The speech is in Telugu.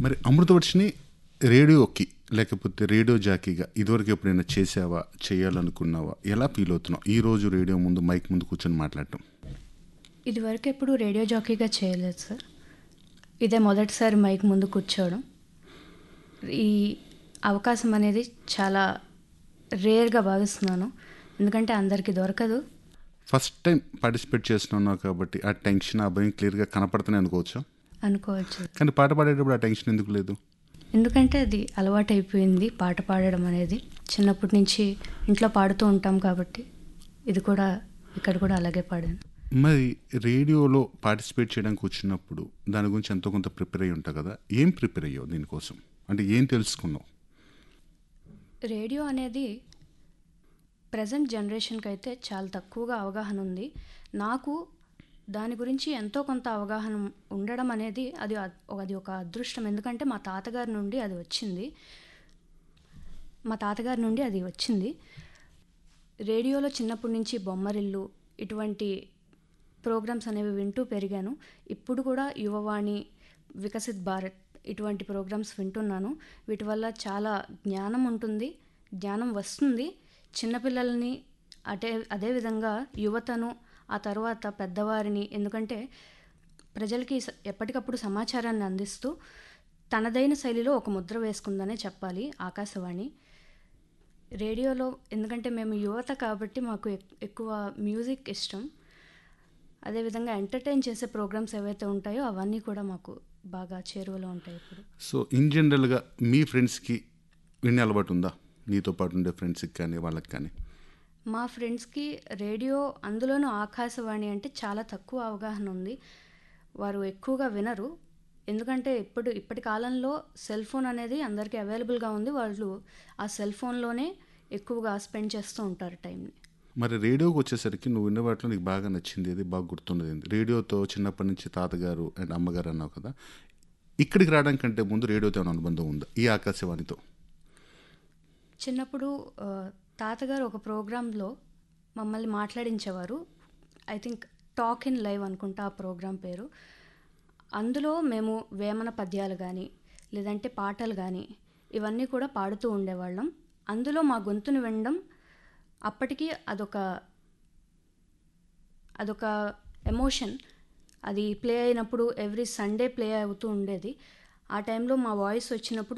మరి అమృతవర్షిని రేడియోకి లేకపోతే రేడియో జాకీగా ఇదివరకు ఎప్పుడైనా చేసావా చేయాలనుకున్నావా ఎలా ఫీల్ అవుతున్నావు ఈ రోజు రేడియో ముందు మైక్ ముందు కూర్చొని మాట్లాడటం ఇదివరకు ఎప్పుడు రేడియో జాకీగా చేయలేదు సార్ ఇదే మొదటిసారి మైక్ ముందు కూర్చోవడం ఈ అవకాశం అనేది చాలా రేర్గా భావిస్తున్నాను ఎందుకంటే అందరికీ దొరకదు ఫస్ట్ టైం పార్టిసిపేట్ చేస్తున్నావు కాబట్టి ఆ టెన్షన్ ఆ భయం క్లియర్గా కనపడుతున్నాయి అనుకోవచ్చు అనుకోవచ్చు కానీ పాట పాడేటప్పుడు ఆ టెన్షన్ ఎందుకు లేదు ఎందుకంటే అది అలవాటు అయిపోయింది పాట పాడడం అనేది చిన్నప్పటి నుంచి ఇంట్లో పాడుతూ ఉంటాం కాబట్టి ఇది కూడా ఇక్కడ కూడా అలాగే పాడాను మరి రేడియోలో పార్టిసిపేట్ చేయడానికి వచ్చినప్పుడు దాని గురించి ఎంతో కొంత ప్రిపేర్ అయ్యి ఉంటావు కదా ఏం ప్రిపేర్ అయ్యావు దీనికోసం అంటే ఏం తెలుసుకున్నావు రేడియో అనేది ప్రజెంట్ జనరేషన్కి అయితే చాలా తక్కువగా అవగాహన ఉంది నాకు దాని గురించి ఎంతో కొంత అవగాహన ఉండడం అనేది అది అద్- అది ఒక అదృష్టం ఎందుకంటే మా తాతగారి నుండి అది వచ్చింది మా తాతగారి నుండి అది వచ్చింది రేడియోలో చిన్నప్పటి నుంచి బొమ్మరిల్లు ఇటువంటి ప్రోగ్రామ్స్ అనేవి వింటూ పెరిగాను ఇప్పుడు కూడా యువవాణి వికసిత్ భారత్ ఇటువంటి ప్రోగ్రామ్స్ వింటున్నాను వీటి వల్ల చాలా జ్ఞానం ఉంటుంది జ్ఞానం వస్తుంది చిన్నపిల్లల్ని అటే అదేవిధంగా యువతను ఆ తర్వాత పెద్దవారిని ఎందుకంటే ప్రజలకి స- ఎప్పటికప్పుడు సమాచారాన్ని అందిస్తూ తనదైన శైలిలో ఒక ముద్ర వేసుకుందనే చెప్పాలి ఆకాశవాణి రేడియోలో ఎందుకంటే మేము యువత కాబట్టి మాకు ఎక్- ఎక్కువ మ్యూజిక్ ఇష్టం అదేవిధంగా ఎంటర్టైన్ చేసే ప్రోగ్రామ్స్ ఏవైతే ఉంటాయో అవన్నీ కూడా మాకు బాగా చేరువలో ఉంటాయి ఇప్పుడు సో ఇన్ జనరల్గా మీ ఫ్రెండ్స్కి వినే అలవాటు ఉందా నీతో పాటు ఉండే ఫ్రెండ్స్కి కానీ వాళ్ళకి కానీ మా ఫ్రెండ్స్కి రేడియో అందులోనూ ఆకాశవాణి అంటే చాలా తక్కువ అవగాహన ఉంది వారు ఎక్కువగా వినరు ఎందుకంటే ఇప్పుడు ఇప్పటి కాలంలో సెల్ ఫోన్ అనేది అందరికీ అవైలబుల్గా ఉంది వాళ్ళు ఆ సెల్ ఫోన్లోనే ఎక్కువగా స్పెండ్ చేస్తూ ఉంటారు టైంని మరి రేడియోకి వచ్చేసరికి నువ్వు విన్న వాటిలో నీకు బాగా నచ్చింది ఏది బాగా గుర్తున్నది ఏంది రేడియోతో చిన్నప్పటి నుంచి తాతగారు అండ్ అమ్మగారు అన్నావు కదా ఇక్కడికి రావడానికి కంటే ముందు రేడియోతో ఏమైనా అనుబంధం ఉందా ఈ ఆకాశవాణితో చిన్నప్పుడు ఆ, తాతగారు ఒక ప్రోగ్రాంలో మమ్మల్ని మాట్లాడించేవారు I think talk in live అనుకుంటా ఆ ప్రోగ్రాం పేరు అందులో మేము వేమన పద్యాలు కానీ లేదంటే పాటలు కానీ ఇవన్నీ కూడా పాడుతూ ఉండేవాళ్ళం అందులో మా గొంతుని వినడం అప్పటికి అదొక అదొక ఎమోషన్ అది ప్లే అయినప్పుడు ఎవ్రీ సండే ప్లే అవుతూ ఉండేది ఆ టైంలో మా వాయిస్ వచ్చినప్పుడు